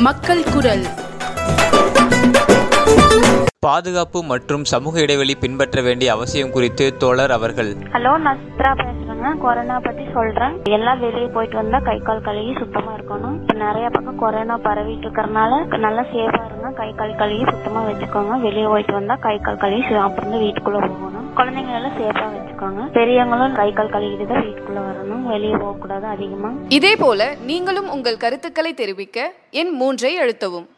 மக்கள் குரல் பாதுகாப்பு மற்றும் சமூக இடைவெளி பின்பற்ற வேண்டிய அவசியம் குறித்து தோழர் அவர்கள் ஹலோ நான் சித்ரா பேசுறேங்க கொரோனா பத்தி சொல்றேன் எல்லாம் வெளியே போயிட்டு வந்தா கை கால் கழுவி சுத்தமா இருக்கணும் இப்ப நிறைய பக்கம் கொரோனா பரவிட்டு இருக்கறனால நல்லா சேஃபா இருங்க கை கால் கழுவி சுத்தமா வச்சுக்கோங்க வெளியே போயிட்டு வந்தா கை கால் கழுவி சு- அப்புறம் வீட்டுக்குள்ள போகணும் குழந்தைங்க எல்லாம் சேஃபா வச்சுக்கோங்க பெரியவங்களும் கை கால் கழுவிட்டு தான் வீட்டுக்குள்ள வரணும் வெளியே போக கூடாது அதிகமா இதேபோல நீங்களும் உங்கள் கருத்துக்களை தெரிவிக்க எண் மூன்றை அழுத்தவும்